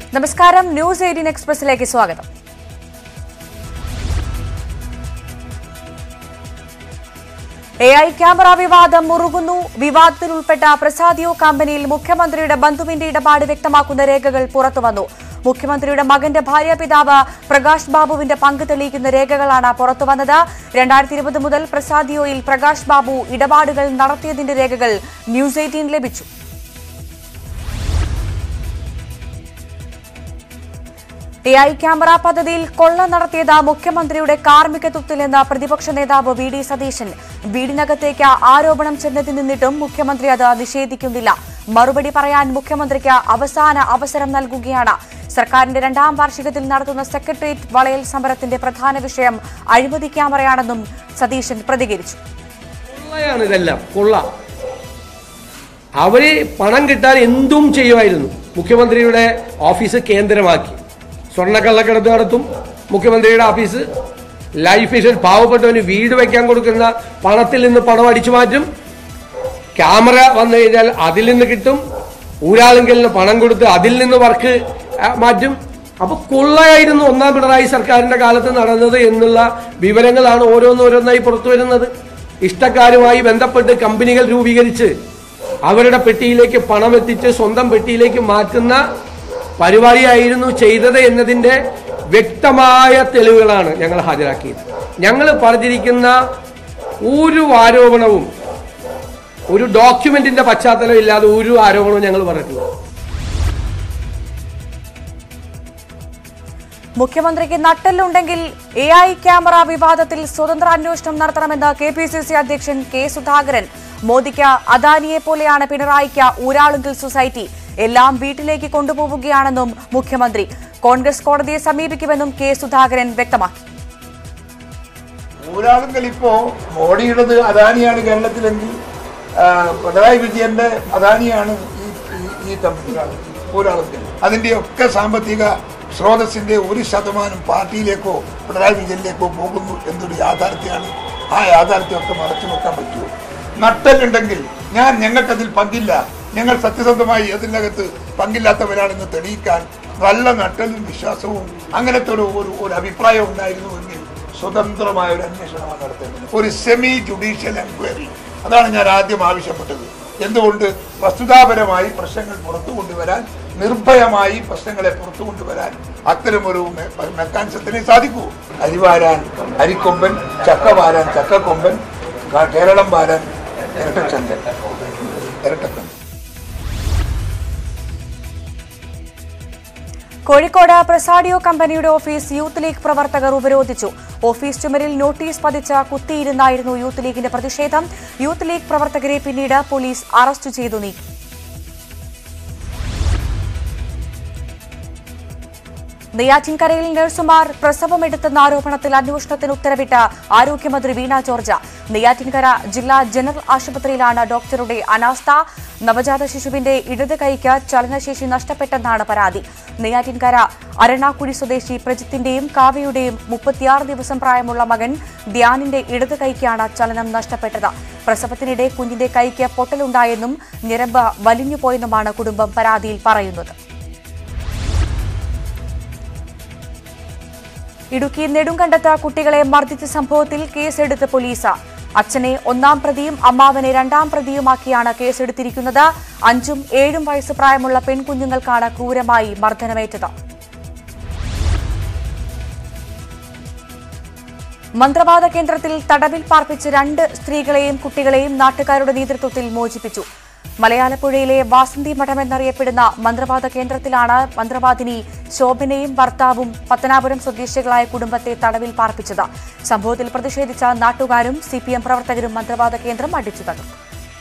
നമസ്കാരം news eighteen എക്സ്പ്രസിലേക്ക് സ്വാഗതം A I camera വിവാദം മുറുകുന്നു വിവാദത്തിൽ ഉൾപ്പെട്ട പ്രസാദിയോ കമ്പനിയിൽ മുഖ്യമന്ത്രിയുടെ ബന്ധുവിന്റെ ഇടപാട് വ്യക്തമാക്കുന്ന രേഖകൾ പുറത്തുവന്നു മുഖ്യമന്ത്രിയുടെ മകന്റെ ഭാര്യ പിതാവ് പ്രകാശ് ബാബുവിന്റെ പങ്ക് തെളിയിക്കുന്ന രേഖകളാണ് പുറത്തുവന്നത് രണ്ടായിരത്തി ഇരുപത് മുതൽ പ്രസാദിയോയിൽ പ്രകാശ് ബാബു ഇടപാടുകൾ നടത്തിയതിന്റെ രേഖകൾ ന്യൂസ് എയ്റ്റീൻ ലഭിച്ചു എ ഐ ക്യാമറ പദ്ധതിയിൽ കൊള്ള നടത്തിയത് മുഖ്യമന്ത്രിയുടെ കാർമ്മികത്വത്തിലെന്ന് പ്രതിപക്ഷ നേതാവ് വി ഡി സതീശൻ വീടിനകത്തേക്ക് ആരോപണം ചെന്നെത്തി നിന്നിട്ടും മുഖ്യമന്ത്രി അത് നിഷേധിക്കുന്നില്ല മറുപടി പറയാൻ മുഖ്യമന്ത്രിക്ക് അവസാന അവസരം നൽകുകയാണ് സർക്കാരിന്റെ രണ്ടാം വാർഷികത്തിൽ നടത്തുന്ന സെക്രട്ടേറിയറ്റ് വളയൽ സമരത്തിന്റെ പ്രധാന വിഷയം അഴിമതി ക്യാമറയാണെന്നും സതീശൻ പ്രതികരിച്ചു കൊള്ളയാണ് ഇതെല്ലാം കൊള്ള അവര് പണം കിട്ടാൻ എന്തും ചെയ്യുമായിരുന്നു മുഖ്യമന്ത്രിയുടെ ഓഫീസ് കേന്ദ്രമാക്കി സ്വർണ്ണക്കള്ളക്കടത്ത് നടത്തും മുഖ്യമന്ത്രിയുടെ ഓഫീസ് ലൈഫ് ഇൻഷുറൻസ് പാവപ്പെട്ടവന് വീട് വയ്ക്കാൻ കൊടുക്കുന്ന പണത്തിൽ നിന്ന് പണം അടിച്ചു മാറ്റും ക്യാമറ വന്നു കഴിഞ്ഞാൽ അതിൽ നിന്ന് കിട്ടും ഊരാളുങ്കലിന് പണം കൊടുത്ത് അതിൽ നിന്ന് വർക്ക് ആ, മാറ്റും അപ്പൊ കൊള്ളയായിരുന്നു ഒന്നാം പിണറായി സർക്കാരിന്റെ കാലത്ത് നടന്നത് എന്നുള്ള വിവരങ്ങളാണ് ഓരോന്നോരോന്നായി പുറത്തു വരുന്നത് ഇഷ്ടക്കാരുമായി ബന്ധപ്പെട്ട് കമ്പനികൾ രൂപീകരിച്ച് അവരുടെ പെട്ടിയിലേക്ക് പണം എത്തിച്ച് സ്വന്തം പെട്ടിയിലേക്ക് മാറ്റുന്ന പരിപാടിയായിരുന്നു ചെയ്തത് എന്നതിന്റെ വ്യക്തമായ തെളിവുകളാണ് ഞങ്ങൾ ഹാജരാക്കിയത് ഞങ്ങൾ പറഞ്ഞിരിക്കുന്ന ഒരു ആരോപണവും ഒരു ഡോക്യുമെന്റിന്റെ പശ്ചാത്തലം ഇല്ലാതെ ഒരു ആരോപണവും ഞങ്ങൾ പറഞ്ഞിട്ടില്ല മുഖ്യമന്ത്രിക്ക് നട്ടെല്ലുണ്ടെങ്കിൽ എ ഐ ക്യാമറ വിവാദത്തിൽ സ്വതന്ത്ര അന്വേഷണം നടത്തണമെന്ന് കെ പി സി സി അധ്യക്ഷൻ കെ സുധാകരൻ മോദിക്ക് അദാനിയെ പോലെയാണ് പിണറായിക്ക് ഊരാളുങ്കൽ സൊസൈറ്റി എല്ലാം വീട്ടിലേക്ക് കൊണ്ടുപോവുകയാണെന്നും മുഖ്യമന്ത്രി കോൺഗ്രസ് കോടതിയെ സമീപിക്കുമെന്നും കെ സുധാകരൻ വ്യക്തമാക്കി ഊരാളുങ്കൽ ഇപ്പോ മോഡിയുടേത് അദാനിയാണ് കേരളത്തിലെങ്കിൽ ആ, പിണറായി വിജയന്റെ അദാനിയാണ് ഈ ഈ- ഈ കമ്പനി ഊരാളുങ്കൽ അതിന്റെയൊക്കെ സാമ്പത്തിക സ്രോതസ്സിന്റെ ഒരു ശതമാനം പാർട്ടിയിലേക്കോ പിണറായി വിജയനിലേക്കോ പോകുന്നു എന്നൊരു യാഥാർത്ഥ്യമാണ് ആ യാഥാർത്ഥ്യമൊക്കെ മറച്ചു വെക്കാൻ പറ്റുമോ നട്ടലുണ്ടെങ്കിൽ ഞാൻ ഞങ്ങൾക്കതിൽ പങ്കില്ല ഞങ്ങൾ സത്യസന്ധമായി അതിനകത്ത് പങ്കില്ലാത്തവരാണെന്ന് തെളിയിക്കാൻ നല്ല നട്ടലും വിശ്വാസവും അങ്ങനത്തെ ഒരു ഒരു ഒരു അഭിപ്രായം ഉണ്ടായിരുന്നുവെങ്കിൽ സ്വതന്ത്രമായ ഒരു അന്വേഷണമാണ് നടത്തേണ്ടത് ഒരു സെമി ജുഡീഷ്യൽ എൻക്വയറി അതാണ് ഞാൻ ആദ്യം ആവശ്യപ്പെട്ടത് എന്തുകൊണ്ട് വസ്തുതാപരമായി പ്രശ്നങ്ങൾ പുറത്തു കൊണ്ടുവരാൻ നിർഭയമായി പ്രശ്നങ്ങളെ പുറത്തു കൊണ്ടുവരാൻ അത്തരമൊരു മെ- മെക്കാനിസത്തിനെ സാധിക്കൂ അരിവാരാൻ അരിക്കൊമ്പൻ ചക്ക വാരാൻ ചക്കക്കൊമ്പൻ ക- കേരളം വാരാൻ ഇരട്ടച്ചന്തൻ ഇരട്ടക്കൻ കോഴിക്കോട് പ്രസാഡിയോ കമ്പനിയുടെ ഓഫീസ് യൂത്ത് ലീഗ് പ്രവർത്തകർ ഉപരോധിച്ചു ഓഫീസ് ചുമരിൽ നോട്ടീസ് പതിച്ച് കുത്തിയിരുന്നായിരുന്നു യൂത്ത് ലീഗിന്റെ പ്രതിഷേധം യൂത്ത് ലീഗ് പ്രവർത്തകരെ പിന്നീട് പോലീസ് അറസ്റ്റ് ചെയ്തു നീക്കി നെയ്യാറ്റിൻകരയിൽ നഴ്സുമാർ പ്രസവമെടുത്തെന്ന ആരോപണത്തിൽ അന്വേഷണത്തിന് ഉത്തരവിട്ട് ആരോഗ്യമന്ത്രി വീണ ജോർജ് നെയ്യാറ്റിൻകര ജില്ലാ ജനറൽ ആശുപത്രിയിലാണ് ഡോക്ടറുടെ അനാസ്ഥ നവജാത ശിശുവിന്റെ ഇടത് കൈക്ക് ചലനശേഷി നഷ്ടപ്പെട്ടെന്നാണ് പരാതി നെയ്യാറ്റിൻകര അരണാക്കുഴി സ്വദേശി പ്രജിത്തിന്റെയും കാവ്യയുടെയും മുപ്പത്തിയാറ് ദിവസം പ്രായമുള്ള മകൻ ധ്യാനിന്റെ ഇടത് കൈക്കാണ് ചലനം നഷ്ടപ്പെട്ടത് പ്രസവത്തിനിടെ കുഞ്ഞിന്റെ കൈക്ക് പൊട്ടലുണ്ടായെന്നും ഞരമ്പ് വലിഞ്ഞുപോയെന്നുമാണ് കുടുംബം പരാതിയിൽ പറയുന്നത് ഇടുക്കി നെടുങ്കണ്ടത്ത് കുട്ടികളെ മർദ്ദിച്ച സംഭവത്തിൽ കേസെടുത്ത് പോലീസ് അച്ഛനെ ഒന്നാം പ്രതിയും അമ്മാവനെ രണ്ടാം പ്രതിയുമാക്കിയാണ് കേസെടുത്തിരിക്കുന്നത് അഞ്ചും ഏഴും വയസ്സ് പ്രായമുള്ള പെൺകുഞ്ഞുങ്ങൾക്കാണ് ക്രൂരമായി മർദ്ദനമേറ്റത് മന്ത്രവാദ കേന്ദ്രത്തിൽ തടവിൽ പാർപ്പിച്ച് രണ്ട് സ്ത്രീകളെയും കുട്ടികളെയും നാട്ടുകാരുടെ നേതൃത്വത്തിൽ മോചിപ്പിച്ചു മലയാളപ്പുഴയിലെ വാസന്തി മഠം എന്നറിയപ്പെടുന്ന മന്ത്രവാദ കേന്ദ്രത്തിലാണ് മന്ത്രവാദിനി ശോഭനയും ഭർത്താവും പത്തനാപുരം സ്വദേശികളായ കുടുംബത്തെ തടവിൽ പാർപ്പിച്ചത് സംഭവത്തിൽ പ്രതിഷേധിച്ച നാട്ടുകാരും സി പ്രവർത്തകരും മന്ത്രവാദ കേന്ദ്രം അടിച്ചു തകർത്തു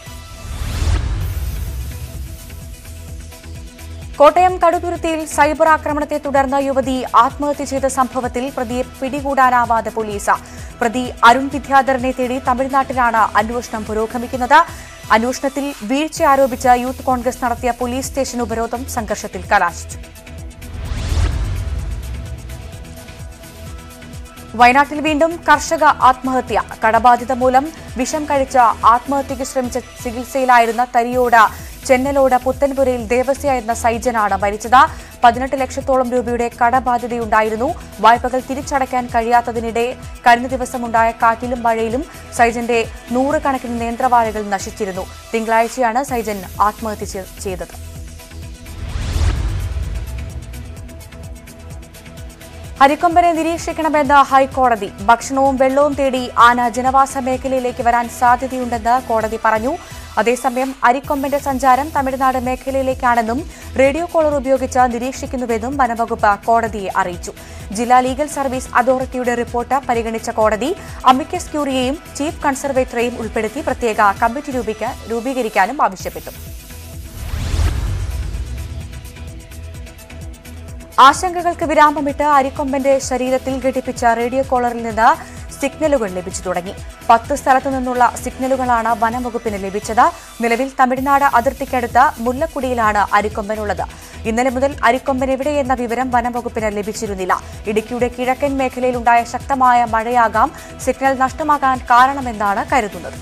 കോട്ടയം കടുതുരുത്തിയിൽ സൈബർ ആക്രമണത്തെ തുടർന്ന് യുവതി ആത്മഹത്യ ചെയ്ത സംഭവത്തിൽ പ്രതിയെ പിടികൂടാനാവാതെ പോലീസ് പ്രതി അരുൺ വിദ്യാധരനെ തേടി തമിഴ്നാട്ടിലാണ് അന്വേഷണം പുരോഗമിക്കുന്നത് അന്വേഷണത്തിൽ വീഴ്ച ആരോപിച്ച് യൂത്ത് കോൺഗ്രസ് നടത്തിയ പോലീസ് സ്റ്റേഷൻ ഉപരോധം സംഘർഷത്തിൽ കലാശിച്ചു വയനാട്ടിൽ വീണ്ടും കർഷക ആത്മഹത്യ കടബാധിത മൂലം വിഷം കഴിച്ച ആത്മഹത്യയ്ക്ക് ശ്രമിച്ച ചികിത്സയിലായിരുന്ന തരിയോട് ചെന്നലോട് പുത്തൻപുരയിൽ ദേവസ്യായിരുന്ന സൈജനാണ് മരിച്ചത് പതിനെട്ട് ലക്ഷത്തോളം രൂപയുടെ കടബാധ്യതയുണ്ടായിരുന്നു വായ്പകൾ തിരിച്ചടയ്ക്കാൻ കഴിയാത്തതിനിടെ കഴിഞ്ഞ ദിവസമുണ്ടായ കാറ്റിലും മഴയിലും സൈജന്റെ നൂറുകണക്കിന് നേന്ത്രവാഴകൾ നശിച്ചിരുന്നു തിങ്കളാഴ്ചയാണ് സൈജൻ ആത്മഹത്യ ചെ- ചെയ്തത് അരിക്കൊമ്പനെ നിരീക്ഷിക്കണമെന്ന് ഹൈക്കോടതി ഭക്ഷണവും വെള്ളവും തേടി ആന ജനവാസ മേഖലയിലേക്ക് വരാൻ സാധ്യതയുണ്ടെന്ന് കോടതി പറഞ്ഞു അതേസമയം അരിക്കൊമ്പന്റെ സഞ്ചാരം തമിഴ്നാട് മേഖലയിലേക്കാണെന്നും റേഡിയോ കോളർ ഉപയോഗിച്ച് നിരീക്ഷിക്കുന്നുവെന്നും വനംവകുപ്പ് കോടതിയെ അറിയിച്ചു ജില്ലാ ലീഗൽ സർവീസ് അതോറിറ്റിയുടെ റിപ്പോർട്ട് പരിഗണിച്ച കോടതി അമിക്കസ് ക്യൂറിയെയും ചീഫ് കൺസർവേറ്ററെയും ഉൾപ്പെടുത്തി പ്രത്യേക കമ്മിറ്റി രൂപീക- രൂപീകരിക്കാനും ആവശ്യപ്പെട്ടു ആശങ്കകൾക്ക് വിരാമമിട്ട് അരിക്കൊമ്പന്റെ ശരീരത്തിൽ ഘടിപ്പിച്ച റേഡിയോ കോളറിൽ നിന്ന് സിഗ്നലുകൾ ലഭിച്ചു തുടങ്ങി പത്ത് സ്ഥലത്തു നിന്നുള്ള സിഗ്നലുകളാണ് വനംവകുപ്പിന് ലഭിച്ചത് നിലവിൽ തമിഴ്നാട് അതിർത്തിക്കടുത്ത് മുല്ലക്കുടിയിലാണ് അരിക്കൊമ്പനുള്ളത് ഇന്നലെ മുതൽ അരിക്കൊമ്പൻ എവിടെയെന്ന വിവരം വനംവകുപ്പിന് ലഭിച്ചിരുന്നില്ല ഇടുക്കിയുടെ കിഴക്കൻ മേഖലയിലുണ്ടായ ശക്തമായ മഴയാകാം സിഗ്നൽ നഷ്ടമാകാൻ കാരണമെന്നാണ് കരുതുന്നത്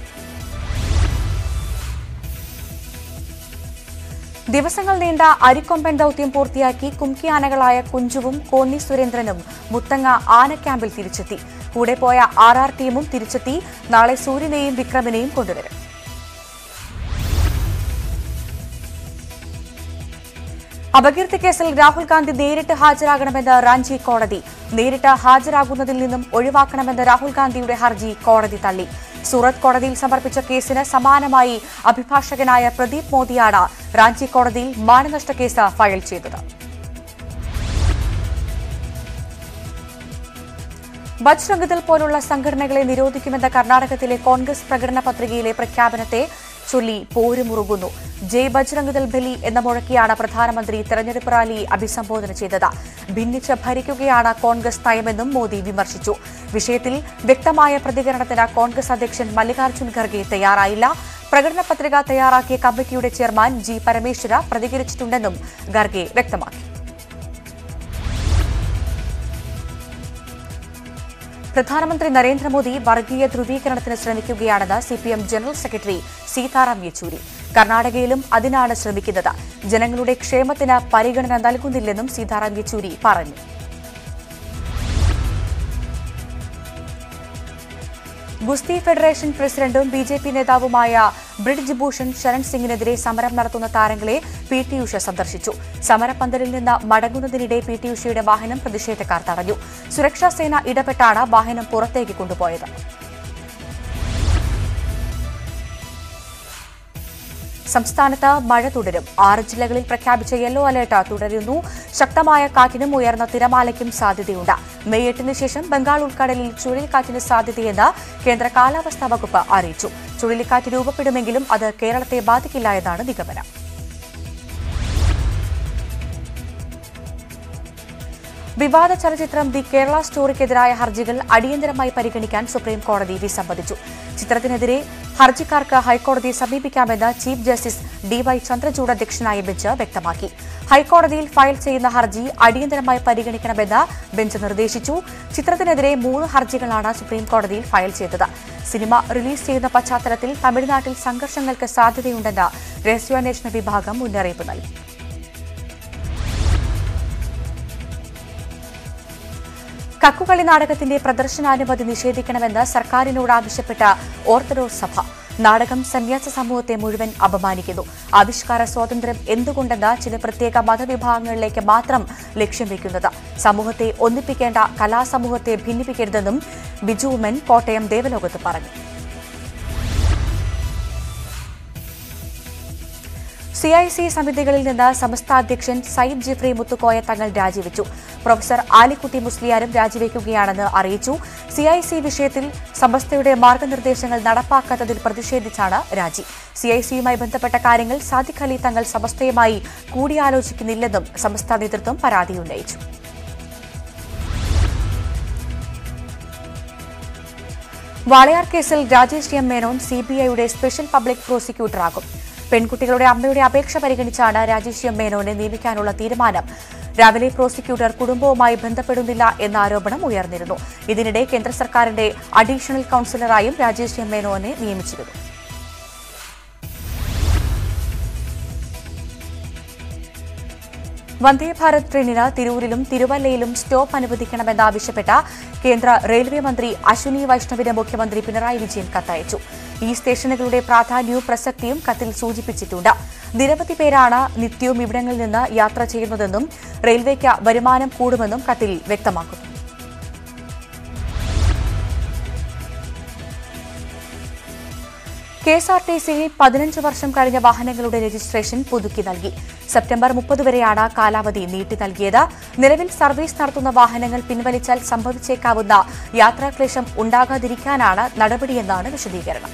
ദിവസങ്ങൾ നീണ്ട അരിക്കൊമ്പൻ ദൌത്യം പൂർത്തിയാക്കി കുംക്കി ആനകളായ കുഞ്ചുവും കോന്നി സുരേന്ദ്രനും മുത്തങ്ങ ആന ക്യാമ്പിൽ തിരിച്ചെത്തി കൂടെ പോയ ആർ ആർ ടീമും തിരിച്ചെത്തി നാളെ സൂര്യനെയും വിക്രമിനെയും കൊണ്ടുവരും അപകീർത്തി കേസിൽ രാഹുൽ ഗാന്ധി നേരിട്ട് ഹാജരാകണമെന്ന് റാഞ്ചി കോടതി നേരിട്ട് ഹാജരാകുന്നതിൽ നിന്നും ഒഴിവാക്കണമെന്ന് രാഹുൽ ഗാന്ധിയുടെ ഹർജി കോടതി തള്ളി സൂറത്ത് കോടതിയിൽ സമർപ്പിച്ച കേസിന് സമാനമായി അഭിഭാഷകനായ പ്രദീപ് മോദിയാണ് റാഞ്ചി കോടതിയിൽ മാനനഷ്ട കേസ് ഫയൽ ചെയ്തത് ബജ്രംഗദൾ പോലുള്ള സംഘടനകളെ നിരോധിക്കുമെന്ന കർണാടകത്തിലെ കോൺഗ്രസ് പ്രകടന പത്രികയിലെ പ്രഖ്യാപനത്തെ ചൊല്ലി പോരുമുറുകുന്നു ജയ് ബജ്രംഗദൾ ബലി എന്ന മുഴക്കിയാണ് പ്രധാനമന്ത്രി തെരഞ്ഞെടുപ്പ് റാലിയെ അഭിസംബോധന ചെയ്തത് ഭിന്നിച്ച് ഭരിക്കുകയാണ് കോൺഗ്രസ് നയമെന്നും മോദി വിമർശിച്ചു വിഷയത്തിൽ വ്യക്തമായ പ്രതികരണത്തിന് കോൺഗ്രസ് അധ്യക്ഷൻ മല്ലികാർജ്ജുൻ ഖർഗെ തയ്യാറായില്ല പ്രകടന പത്രിക തയ്യാറാക്കിയ കമ്മിറ്റിയുടെ ചെയർമാൻ ജി പരമേശ്വര പ്രതികരിച്ചിട്ടുണ്ടെന്നും ഖർഗെ വ്യക്തമാക്കി പ്രധാനമന്ത്രി നരേന്ദ്രമോദി വർഗീയ ധ്രുവീകരണത്തിന് ശ്രമിക്കുകയാണെന്ന് CPM general secretary Sitaram Yechury കർണാടകയിലും അതിനാണ് ശ്രമിക്കുന്നത് ജനങ്ങളുടെ ക്ഷേമത്തിന് പരിഗണന നൽകുന്നില്ലെന്നും സീതാറാം യെച്ചൂരി പറഞ്ഞു ഗുസ്തി ഫെഡറേഷൻ പ്രസിഡന്റും ബി ജെ പി നേതാവുമായ ബ്രിഡ്ജ് ഭൂഷൺ ശരൺ സിംഗിനെതിരെ സമരം നടത്തുന്ന താരങ്ങളെ പി ടി ഉഷ സന്ദർശിച്ചു സമരപ്പന്തലിൽ നിന്ന് മടങ്ങുന്നതിനിടെ പി ടി ഉഷയുടെ വാഹനം പ്രതിഷേധക്കാർ തടഞ്ഞു സുരക്ഷാ സേന ഇടപെട്ടാണ് വാഹനം പുറത്തേക്ക് കൊണ്ടുപോയത് സംസ്ഥാനത്ത് മഴ തുടരും ആറ് ജില്ലകളിൽ പ്രഖ്യാപിച്ച യെല്ലോ അലർട്ട് തുടരുന്നു ശക്തമായ കാറ്റിനും ഉയർന്ന തിരമാലയ്ക്കും സാധ്യതയുണ്ട് മെയ് എട്ടിന് ശേഷം ബംഗാൾ ഉൾക്കടലിൽ ചുഴലിക്കാറ്റിന് സാധ്യതയെന്ന് കേന്ദ്ര കാലാവസ്ഥാ വകുപ്പ് അറിയിച്ചു ചുഴലിക്കാറ്റ് രൂപപ്പെടുമെങ്കിലും അത് കേരളത്തെ ബാധിക്കില്ല എന്നാണ് നിഗമനം വിവാദ ചലച്ചിത്രം ദി കേരള സ്റ്റോറിക്കെതിരായ ഹർജികൾ അടിയന്തരമായി പരിഗണിക്കാൻ സുപ്രീം കോടതി വിസമ്മതിച്ചു ചിത്രത്തിനെതിരെ ഹർജിക്കാർക്ക് ഹൈക്കോടതിയെ സമീപിക്കാമെന്ന് ചീഫ് ജസ്റ്റിസ് ഡിവൈ ചന്ദ്രചൂഡ് അധ്യക്ഷനായ ബെഞ്ച് വ്യക്തമാക്കി ഹൈക്കോടതിയിൽ ഫയൽ ചെയ്യുന്ന ഹർജി അടിയന്തരമായി പരിഗണിക്കണമെന്ന് ബെഞ്ച് നിർദ്ദേശിച്ചു ചിത്രത്തിനെതിരെ മൂന്ന് ഹർജികളാണ് സുപ്രീം കോടതിയിൽ ഫയൽ ചെയ്തത് സിനിമ റിലീസ് ചെയ്യുന്ന പശ്ചാത്തലത്തിൽ തമിഴ്നാട്ടിൽ സംഘർഷങ്ങൾക്ക് സാധ്യതയുണ്ടെന്ന് രഹസ്യാന്വേഷണ വിഭാഗം മുന്നറിയിപ്പ് നൽകി കക്കുകളി നാടകത്തിന്റെ പ്രദർശനാനുമതി നിഷേധിക്കണമെന്ന് സർക്കാരിനോട് ആവശ്യപ്പെട്ട ഓർത്തഡോക്സ് സഭ നാടകം സന്യാസ സമൂഹത്തെ മുഴുവൻ അപമാനിക്കുന്നു ആവിഷ്കാര സ്വാതന്ത്ര്യം എന്തുകൊണ്ടെന്ന് ചില പ്രത്യേക മതവിഭാഗങ്ങളിലേക്ക് മാത്രം ലക്ഷ്യം വെക്കുന്നത് സമൂഹത്തെ ഒന്നിപ്പിക്കേണ്ട കലാസമൂഹത്തെ ഭിന്നിപ്പിക്കരുതെന്നും ബിജു ഉമ്മൻ കോട്ടയം ദേവലോകത്ത് പറഞ്ഞു സി ഐ സി സമിതികളിൽ നിന്ന് സമസ്ത അധ്യക്ഷൻ സയ്യിദ് ജിഫ്രി മുത്തുക്കോയ തങ്ങൾ രാജിവെച്ചു പ്രൊഫസർ ആലിക്കുട്ടി മുസ്ലിയാരും രാജിവെക്കുകയാണെന്ന് അറിയിച്ചു സി ഐ സി വിഷയത്തിൽ സമസ്തയുടെ മാർഗനിർദ്ദേശങ്ങൾ നടപ്പാക്കാത്തതിൽ പ്രതിഷേധിച്ചാണ് രാജി സി ഐ സിയുമായി ബന്ധപ്പെട്ട കാര്യങ്ങൾ സാദിഖ് അലി തങ്ങൾ സമസ്തയുമായി കൂടിയാലോചിക്കുന്നില്ലെന്നും സമസ്ത നേതൃത്വം പരാതിയുന്നയിച്ചു വാളയാർ കേസിൽ രാജേഷ് എം മേനോൻ സിബിഐയുടെ സ്പെഷ്യൽ പബ്ലിക് പ്രോസിക്യൂട്ടറാകും പെൺകുട്ടികളുടെ അമ്മയുടെ അപേക്ഷ പരിഗണിച്ചാണ് രാജേഷ് എം മേനോനെ നിയമിക്കാനുള്ള തീരുമാനം രാവിലെ പ്രോസിക്യൂട്ടർ കുടുംബവുമായി ബന്ധപ്പെടുന്നില്ല എന്ന ആരോപണം ഉയർന്നിരുന്നു ഇതിനിടെ കേന്ദ്ര സർക്കാരിന്റെ അഡീഷണൽ കൌൺസിലറായും രാജേഷ് എം മേനോനെ നിയമിച്ചിരുന്നു വന്ദേ ഭാരത് ട്രെയിനിന് തിരൂരിലും തിരുവല്ലയിലും സ്റ്റോപ്പ് അനുവദിക്കണമെന്നാവശ്യപ്പെട്ട കേന്ദ്ര റെയിൽവേ മന്ത്രി അശ്വിനി വൈഷ്ണവിന് മുഖ്യമന്ത്രി പിണറായി വിജയൻ കത്തയച്ചു ഈ സ്റ്റേഷനുകളുടെ പ്രാധാന്യവും പ്രസക്തിയും കത്തിൽ സൂചിപ്പിച്ചിട്ടുണ്ട് നിരവധി പേരാണ് നിത്യവും ഇവിടങ്ങളിൽ നിന്ന് യാത്ര ചെയ്യുന്നതെന്നും റെയിൽവേക്ക് വരുമാനം കൂടുമെന്നും കത്തിൽ വ്യക്തമാക്കുന്നു കെ എസ് ആർ ടി സിയിൽ പതിനഞ്ച് വർഷം കഴിഞ്ഞ വാഹനങ്ങളുടെ രജിസ്ട്രേഷൻ പുതുക്കി നൽകി സെപ്റ്റംബർ മുപ്പത് വരെയാണ് കാലാവധി നീട്ടി നൽകിയത് നിലവിൽ സർവീസ് നടത്തുന്ന വാഹനങ്ങൾ പിൻവലിച്ചാൽ സംഭവിച്ചേക്കാവുന്ന യാത്രാക്ലേശം ഉണ്ടാകാതിരിക്കാനാണ് നടപടിയെന്നാണ് വിശദീകരണം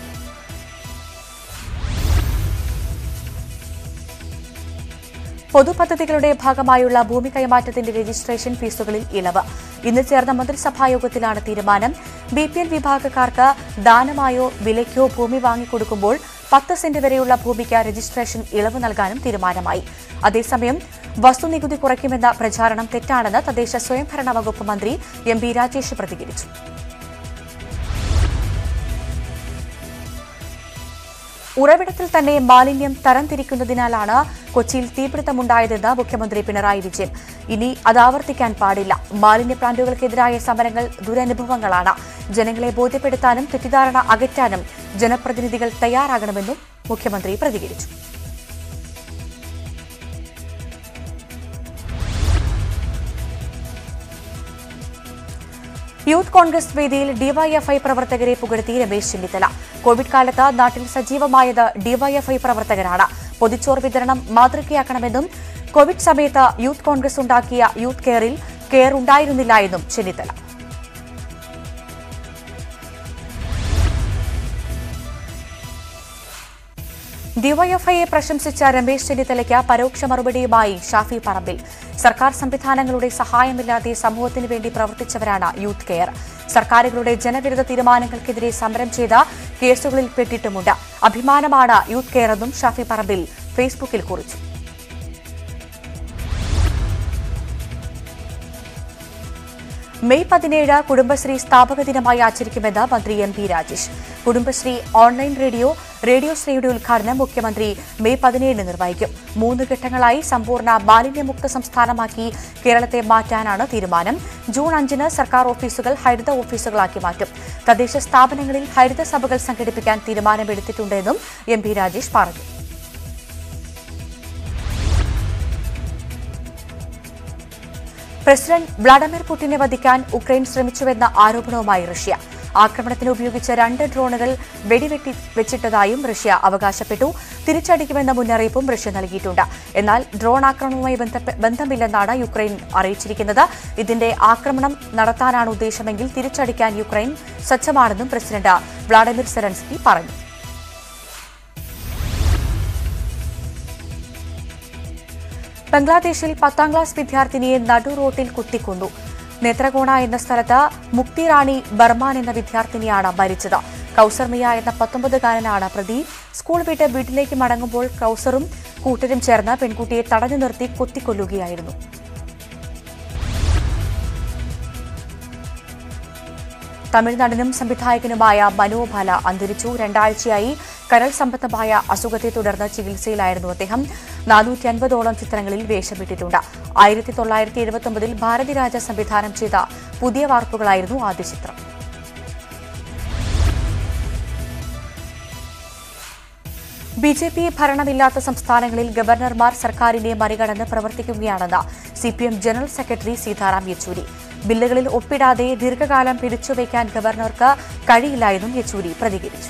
പൊതുപദ്ധതികളുടെ ഭാഗമായുള്ള ഭൂമി കൈമാറ്റത്തിന്റെ രജിസ്ട്രേഷൻ ഫീസുകളിൽ ഇളവ് ഇന്ന് ചേർന്ന മന്ത്രിസഭായോഗത്തിലാണ് തീരുമാനം ബി പി എൽ വിഭാഗക്കാർക്ക് ദാനമായോ വിലയ്ക്കോ ഭൂമി വാങ്ങിക്കൊടുക്കുമ്പോൾ പത്ത് സെന്റ് വരെയുള്ള ഭൂമിക്ക് രജിസ്ട്രേഷൻ ഇളവ് നൽകാനും തീരുമാനമായി അതേസമയം വസ്തുനികുതി കുറയ്ക്കുമെന്ന പ്രചാരണം തെറ്റാണെന്ന് തദ്ദേശ സ്വയംഭരണ വകുപ്പ് മന്ത്രി എം ബി രാജേഷ് പ്രതികരിച്ചു ഉറവിടത്തിൽ തന്നെ മാലിന്യം തരംതിരിക്കുന്നതിനാലാണ് കൊച്ചിയിൽ തീപിടുത്തമുണ്ടായതെന്ന് മുഖ്യമന്ത്രി പിണറായി വിജയൻ ഇനി അത് ആവർത്തിക്കാൻ പാടില്ല മാലിന്യ പ്ലാന്റുകൾക്കെതിരായ സമരങ്ങൾ ദുരനുഭവങ്ങളാണ് ജനങ്ങളെ ബോധ്യപ്പെടുത്താനും തെറ്റിദ്ധാരണ അകറ്റാനും ജനപ്രതിനിധികൾ തയ്യാറാകണമെന്നും മുഖ്യമന്ത്രി പ്രതികരിച്ചു യൂത്ത് കോൺഗ്രസ് വേദിയിൽ ഡിവൈഎഫ്ഐ പ്രവർത്തകരെ പുകഴ്ത്തി രമേശ് ചെന്നിത്തല കോവിഡ് കാലത്ത് നാട്ടിൽ സജീവമായത് ഡിവൈഎഫ്ഐ പ്രവർത്തകരാണ് പൊതിച്ചോർ വിതരണം മാതൃകയാക്കണമെന്നും കോവിഡ് സമയത്ത് യൂത്ത് കോൺഗ്രസ് ഉണ്ടാക്കിയ യൂത്ത് കെയറിൽ കെയർ ഉണ്ടായിരുന്നില്ല എന്നും ചെന്നിത്തല ഡിവൈഎഫ്ഐയെ പ്രശംസിച്ച രമേശ് ചെന്നിത്തലയ്ക്ക് പരോക്ഷ മറുപടിയുമായി ഷാഫി പറമ്പിൽ സർക്കാർ സംവിധാനങ്ങളുടെ സഹായമില്ലാതെ സമൂഹത്തിന് വേണ്ടി പ്രവർത്തിച്ചവരാണ് യൂത്ത് കെയർ സർക്കാരുകളുടെ ജനവിരുദ്ധ തീരുമാനങ്ങൾക്കെതിരെ സമരം ചെയ്ത കേസുകളിൽ പെട്ടിട്ടുമുണ്ട് അഭിമാനമാണ് യൂത്ത് കെയർ എന്നും ഷാഫി പറമ്പിൽ ഫേസ്ബുക്കിൽ കുറിച്ചു മെയ് പതിനേഴ് കുടുംബശ്രീ സ്ഥാപക ദിനമായി ആചരിക്കുമെന്ന് മന്ത്രി M P Rajesh Kudumbashree online radio radio ശ്രീയുടെ ഉദ്ഘാടനം മുഖ്യമന്ത്രി മെയ് പതിനേഴിന് നിർവഹിക്കും മൂന്ന് ഘട്ടങ്ങളായി സമ്പൂർണ്ണ മാലിന്യമുക്ത സംസ്ഥാനമാക്കി കേരളത്തെ മാറ്റാനാണ് തീരുമാനം ജൂൺ അഞ്ചിന് സർക്കാർ ഓഫീസുകൾ ഹരിത ഓഫീസുകളാക്കി മാറ്റും തദ്ദേശ സ്ഥാപനങ്ങളിൽ ഹരിത സഭകൾ സംഘടിപ്പിക്കാൻ തീരുമാനമെടുത്തിട്ടുണ്ടെന്നും എം പി രാജേഷ് പറഞ്ഞു പ്രസിഡന്റ് വ്ളാഡിമിർ പുടിനെ വധിക്കാൻ ഉക്രൈൻ ശ്രമിച്ചുവെന്ന ആരോപണവുമായി റഷ്യ ആക്രമണത്തിന് ഉപയോഗിച്ച രണ്ട് ഡ്രോണുകൾ വെടിവെട്ടി വെച്ചിട്ടതായും റഷ്യ അവകാശപ്പെട്ടു തിരിച്ചടിക്കുമെന്ന മുന്നറിയിപ്പും റഷ്യ നൽകിയിട്ടുണ്ട് എന്നാൽ ഡ്രോൺ ആക്രമണവുമായി ബന്ധപ്പെ- ബന്ധമില്ലെന്നാണ് യുക്രൈൻ അറിയിച്ചിരിക്കുന്നത് ഇതിന്റെ ആക്രമണം നടത്താനാണ് ഉദ്ദേശമെങ്കിൽ തിരിച്ചടിക്കാൻ യുക്രൈൻ സജ്ജമാണെന്നും പ്രസിഡന്റ് വ്ളാഡിമിർ സെറൻസ്കി പറഞ്ഞു ബംഗ്ലാദേശിൽ പത്താം ക്ലാസ് വിദ്യാർത്ഥിനിയെ നടു റോട്ടിൽ കുത്തിക്കൊന്നു നേത്രകോണ എന്ന സ്ഥലത്ത് മുക്തി റാണി ബർമാൻ എന്ന വിദ്യാർത്ഥിനിയാണ് മരിച്ചത് കൌസർമിയ എന്ന പത്തൊമ്പതുകാരനാണ് പ്രതി സ്കൂൾ വിട്ട് വീട്ടിലേക്ക് മടങ്ങുമ്പോൾ കൌസറും കൂട്ടരും ചേർന്ന് പെൺകുട്ടിയെ തടഞ്ഞു നിർത്തി കുത്തിക്കൊല്ലുകയായിരുന്നു തമിഴ്നാടിനും സംവിധായകനുമായ മനോബാല അന്തരിച്ചു രണ്ടാഴ്ചയായി കരൾ സംബന്ധമായ അസുഖത്തെ തുടർന്ന് ചികിത്സയിലായിരുന്നു അദ്ദേഹം നാനൂറ്റി അൻപതോളം ചിത്രങ്ങളിൽ വേഷമിട്ടിട്ടുണ്ട് ആയിരത്തി തൊള്ളായിരത്തി എഴുപത്തൊമ്പതിൽ ഭാരതിരാജ സംവിധാനം ചെയ്ത പുതിയ വാർപ്പുകളായിരുന്നു ആദ്യ ചിത്രം ബി ജെ പി ഭരണമില്ലാത്ത സംസ്ഥാനങ്ങളിൽ ഗവർണർമാർ സർക്കാരിനെ മറികടന്ന് പ്രവർത്തിക്കുകയാണെന്ന് C P M general secretary Sitaram Yechury ബില്ലുകളിൽ ഒപ്പിടാതെ ദീർഘകാലം പിടിച്ചുവയ്ക്കാൻ ഗവർണർക്ക് കഴിയില്ല എന്നും യെച്ചൂരി പ്രതികരിച്ചു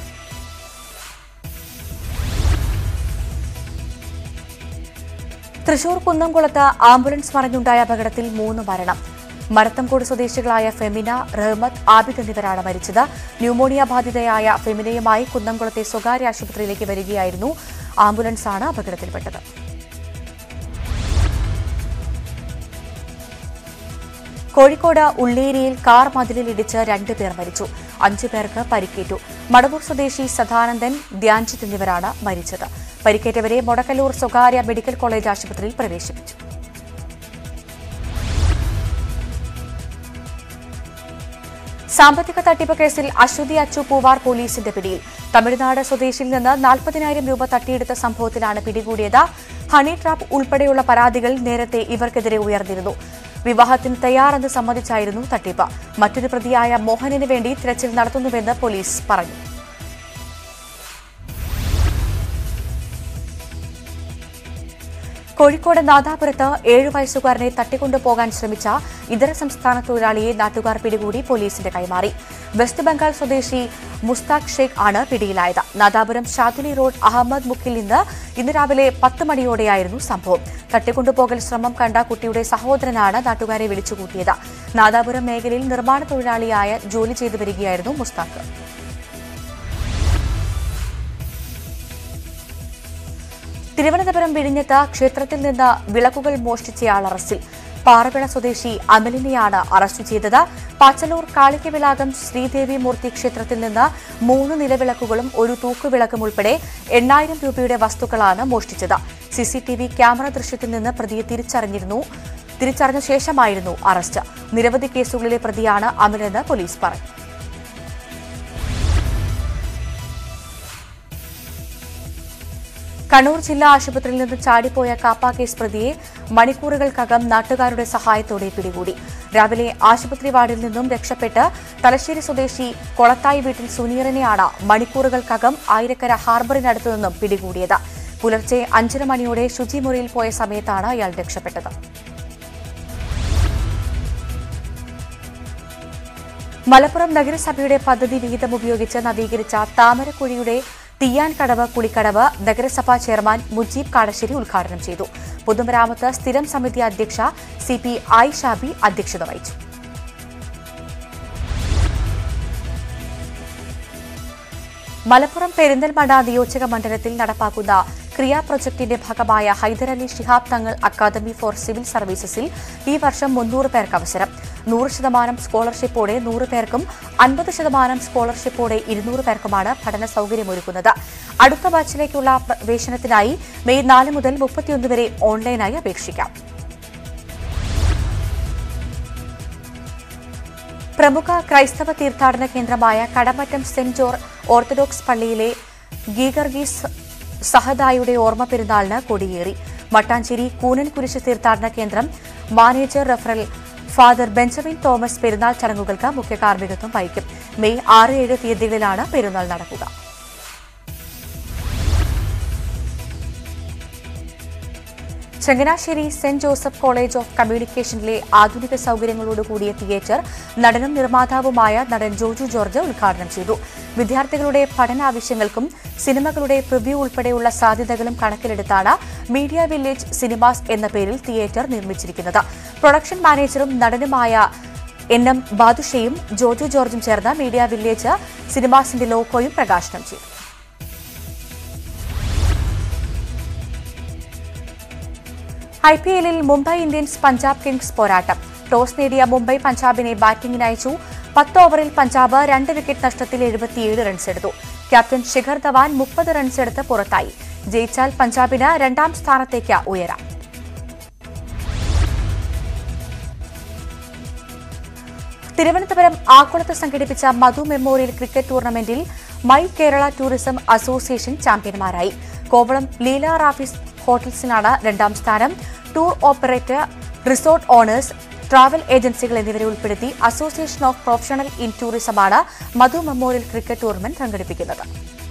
തൃശൂർ കുന്നംകുളത്ത് ആംബുലൻസ് മറിഞ്ഞുണ്ടായ അപകടത്തിൽ മൂന്ന് മരണം മരത്തംകോട് സ്വദേശികളായ ഫെമിന റഹ്മത്ത് ആബിദ് എന്നിവരാണ് മരിച്ചത് ന്യൂമോണിയ ബാധിതയായ ഫെമിനയുമായി കുന്നംകുളത്തെ സ്വകാര്യ ആശുപത്രിയിലേക്ക് വരികയായിരുന്നു ആംബുലൻസാണ് അപകടത്തിൽപ്പെട്ടത് കോഴിക്കോട് ഉള്ളേരിയിൽ കാർ മതിലിൽ ഇടിച്ച് രണ്ട് പേർ മരിച്ചു അഞ്ചു പേർക്ക് പരിക്കേറ്റു മടവൂർ സ്വദേശി സദാനന്ദൻ ധ്യാൻജിത്ത് എന്നിവരാണ് മരിച്ചത് പരിക്കേറ്റവരെ മൊടക്കല്ലൂർ സ്വകാര്യ മെഡിക്കൽ കോളേജ് ആശുപത്രിയിൽ പ്രവേശിപ്പിച്ചു സാമ്പത്തിക തട്ടിപ്പ് കേസിൽ അശ്വതി അച്ചു പൂവാർ പോലീസിന്റെ പിടിയിൽ തമിഴ്നാട് സ്വദേശിയിൽ നിന്ന് നാൽപ്പതിനായിരം രൂപ തട്ടിയെടുത്ത സംഭവത്തിലാണ് പിടികൂടിയത് ഹണി ട്രാപ്പ് ഉൾപ്പെടെയുള്ള പരാതികൾ നേരത്തെ ഇവർക്കെതിരെ ഉയർന്നിരുന്നു വിവാഹത്തിന് തയ്യാറെന്ന് സമ്മതിച്ചായിരുന്നു തട്ടിപ്പ് മറ്റൊരു പ്രതിയായ മോഹനന് വേണ്ടി തിരച്ചിൽ നടത്തുന്നുവെന്ന് പോലീസ് പറഞ്ഞു കോഴിക്കോട് നാദാപുരത്ത് ഏഴു വയസ്സുകാരനെ തട്ടിക്കൊണ്ടുപോകാൻ ശ്രമിച്ച ഇതര സംസ്ഥാന തൊഴിലാളിയെ നാട്ടുകാർ പിടികൂടി പോലീസിന്റെ കൈമാറി വെസ്റ്റ് ബംഗാൾ സ്വദേശി മുസ്താഖ് ഷേഖ് ആണ് പിടിയിലായത് നാദാപുരം ഷാതുലി റോഡ് അഹമ്മദ് മുക്കിൽ നിന്ന് ഇന്ന് രാവിലെ പത്ത് മണിയോടെയായിരുന്നു സംഭവം തട്ടിക്കൊണ്ടുപോകൽ ശ്രമം കണ്ട കുട്ടിയുടെ സഹോദരനാണ് നാട്ടുകാരെ വിളിച്ചുകൂട്ടിയത് നാദാപുരം മേഖലയിൽ നിർമ്മാണ തൊഴിലാളിയായ ജോലി ചെയ്തു വരികയായിരുന്നു മുസ്താഖ് തിരുവനന്തപുരം വിഴിഞ്ഞത്ത് ക്ഷേത്രത്തിൽ നിന്ന് വിളക്കുകൾ മോഷ്ടിച്ചയാൾ അറസ്റ്റിൽ പാറവിള സ്വദേശി അമലിനെയാണ് അറസ്റ്റ് ചെയ്തത് പാച്ചലൂർ കാളിക്കവിലാകം ശ്രീദേവി മൂർത്തി ക്ഷേത്രത്തിൽ നിന്ന് മൂന്ന് നിലവിളക്കുകളും ഒരു തൂക്കുവിളക്കും ഉൾപ്പെടെ എണ്ണായിരം രൂപയുടെ വസ്തുക്കളാണ് മോഷ്ടിച്ചത് സിസിടിവി ക്യാമറ ദൃശ്യത്തിൽ നിന്ന് പ്രതിയെ തിരിച്ചറിഞ്ഞിരുന്നു തിരിച്ചറിഞ്ഞ ശേഷമായിരുന്നു അറസ്റ്റ് നിരവധി കേസുകളിലെ പ്രതിയാണ് അമലെന്ന് പോലീസ് പറഞ്ഞു കണ്ണൂർ ജില്ലാ ആശുപത്രിയിൽ നിന്ന് ചാടിപ്പോയ കാപ്പ കേസ് പ്രതിയെ മണിക്കൂറുകൾക്കകം നാട്ടുകാരുടെ സഹായത്തോടെ പിടികൂടി രാവിലെ ആശുപത്രി വാർഡിൽ നിന്നും രക്ഷപ്പെട്ട് തലശ്ശേരി സ്വദേശി കൊളത്തായി വീട്ടിൽ സുനീറിനെയാണ് മണിക്കൂറുകൾക്കകം ആയിരക്കര ഹാർബറിനടുത്തു നിന്നും പിടികൂടിയത് പുലർച്ചെ അഞ്ചര മണിയോടെ ശുചിമുറിയിൽ പോയ സമയത്താണ് അയാൾ രക്ഷപ്പെട്ടത് മലപ്പുറം നഗരസഭയുടെ പദ്ധതി വിഹിതം ഉപയോഗിച്ച് നവീകരിച്ച താമരക്കുഴിയുടെ തീയാൻ കടവ് കുളിക്കടവ് നഗരസഭാ ചെയർമാൻ മുജീബ് കാടശ്ശേരി ഉദ്ഘാടനം ചെയ്തു പൊതുമരാമത്ത് സ്ഥിരം സമിതി അധ്യക്ഷ സി പി ആയിഷാബി അധ്യക്ഷത വഹിച്ചു മലപ്പുറം പെരിന്തൽമണ്ണ നിയോജക മണ്ഡലത്തിൽ നടപ്പാക്കുന്ന ക്രിയാ പ്രൊജക്ടിന്റെ ഭാഗമായ ഹൈദരലി ശിഹാബ് തങ്ങൾ അക്കാദമി ഫോർ സിവിൽ സർവീസസിൽ ഈ വർഷം മുന്നൂറ് പേർക്ക് അവസരം നൂറ് ശതമാനം സ്കോളർഷിപ്പോടെ നൂറ് പേർക്കും അൻപത് ശതമാനം സ്കോളർഷിപ്പോടെ ഇരുന്നൂറ് പേർക്കുമാണ് പഠന സൗകര്യമൊരുക്കുന്നത് അടുത്ത ബാച്ചിലേക്കുള്ള പ്രവേശനത്തിനായി മെയ് നാല് മുതൽ മുപ്പത്തിയൊന്ന് വരെ ഓൺലൈനായി അപേക്ഷിക്കാം പ്രമുഖ ക്രൈസ്തവ തീർത്ഥാടന കേന്ദ്രമായ കടമറ്റം സെന്റ് ജോർജ് ഓർത്തഡോക്സ് പള്ളിയിലെ ഗീഗർഗീസ് സഹദായുടെ ഓർമ്മ പെരുന്നാളിന് കൊടിയേറി മട്ടാഞ്ചേരി കൂനൻകുരിശ് തീർത്ഥാടന കേന്ദ്രം മാനേജർ റഫറൽ ഫാദർ ബെഞ്ചമിൻ തോമസ് പെരുന്നാൾ ചടങ്ങുകൾക്ക് മുഖ്യ കാർമ്മികത്വം വഹിക്കും മെയ് ആറ് ഏഴ് തീയതികളിലാണ് പെരുന്നാൾ നടക്കുക Changanassery saint Joseph college of കമ്മ്യൂണിക്കേഷനിലെ ആധുനിക സൗകര്യങ്ങളോട് കൂടിയ തിയേറ്റർ നടനും നിർമ്മാതാവുമായ നടൻ ജോജു ജോർജ് ഉദ്ഘാടനം ചെയ്തു വിദ്യാർത്ഥികളുടെ പഠനാവശ്യങ്ങൾക്കും സിനിമകളുടെ പ്രിവ്യൂ ഉൾപ്പെടെയുള്ള സാധ്യതകളും കണക്കിലെടുത്താണ് മീഡിയ വില്ലേജ് സിനിമാസ് എന്ന പേരിൽ തിയേറ്റർ നിർമ്മിച്ചിരിക്കുന്നത് പ്രൊഡക്ഷൻ മാനേജറും നടനുമായ എൻ എം ബാദുഷയും ജോജു ജോർജും ചേർന്ന് മീഡിയ വില്ലേജ് സിനിമാസിന്റെ ലോഗോയും പ്രകാശനം ചെയ്തു ഐ പി എല്ലിൽ മുംബൈ ഇന്ത്യൻസ് പഞ്ചാബ് കിങ്സ് പോരാട്ടം ടോസ് നേടിയ മുംബൈ പഞ്ചാബിനെ ബാറ്റിംഗിന് അയച്ചു പത്ത് ഓവറിൽ പഞ്ചാബ് രണ്ട് വിക്കറ്റ് നഷ്ടത്തിൽ എഴുപത്തിയേഴ് റൺസ് എടുത്തു ക്യാപ്റ്റൻ ശിഖർ ധവാൻ മുപ്പത് റൺസ് എടുത്ത് പുറത്തായി ജയിച്ചാൽ പഞ്ചാബിന് രണ്ടാം സ്ഥാനത്തേക്ക് ഉയരാം തിരുവനന്തപുരം ആക്കുളത്ത് സംഘടിപ്പിച്ച മധു മെമ്മോറിയൽ ക്രിക്കറ്റ് ടൂർണമെന്റിൽ മൈ കേരള ടൂറിസം അസോസിയേഷൻ ചാമ്പ്യന്മാരായി കോവളം ലീല റാഫീസ് ഹോട്ടൽസിനാണ് രണ്ടാം സ്ഥാനം tour operator resort owners travel agencies എന്നിവരെ ഉൾപ്പെടുത്തി അസോസിയേഷൻ ഓഫ് പ്രൊഫഷണൽ ഇൻ ടൂറിസമാണ് മധു മെമ്മോറിയൽ ക്രിക്കറ്റ് ടൂർണമെന്റ് സംഘടിപ്പിക്കുന്നത്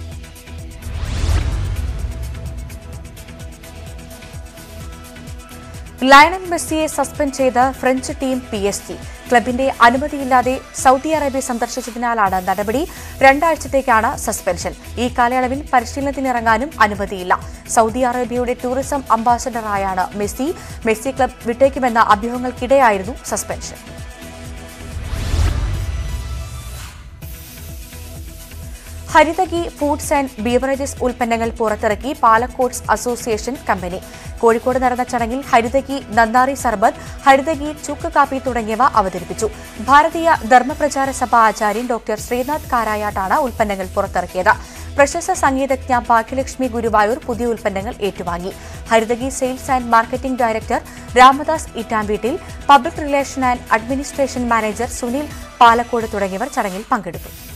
ലയണൽ മെസ്സിയെ സസ്പെൻഡ് ചെയ്ത് French team P S G ക്ലബിന്റെ അനുമതിയില്ലാതെ സൗദി അറേബ്യ സന്ദർശിച്ചതിനാലാണ് നടപടി രണ്ടാഴ്ചത്തേക്കാണ് സസ്പെൻഷൻ ഈ കാലയളവിൽ പരിശീലനത്തിനിറങ്ങാനും അനുമതിയില്ല സൗദി അറേബ്യയുടെ ടൂറിസം അംബാസഡറായാണ് മെസ്സി മെസ്സി ക്ലബ് വിട്ടേക്കുമെന്ന അഭ്യൂഹങ്ങൾക്കിടെയായിരുന്നു suspension Haritaki foods and beverages ഉൽപ്പന്നങ്ങൾ പുറത്തിറക്കി പാലക്കോട്സ് അസോസിയേഷൻ കമ്പനി കോഴിക്കോട് നടന്ന ചടങ്ങിൽ ഹരിതകി നന്ദാറി സർബത്ത് ഹരിതകി ചുക്ക് കാപ്പി തുടങ്ങിയവ അവതരിപ്പിച്ചു ഭാരതീയ ധർമ്മപ്രചാര സഭ ആചാര്യൻ ഡോക്ടർ ശ്രീനാഥ് കാരായാട്ടാണ് ഉൽപ്പന്നങ്ങൾ പുറത്തിറക്കിയത് പ്രശസ്ത സംഗീതജ്ഞ ഭാഗ്യലക്ഷ്മി ഗുരുവായൂർ പുതിയ ഉൽപ്പന്നങ്ങൾ ഏറ്റുവാങ്ങി Haritaki sales and marketing director Ramadas ഇറ്റാംവീട്ടിൽ public relation and administration manager Sunil Palakkode തുടങ്ങിയവർ ചടങ്ങിൽ പങ്കെടുത്തു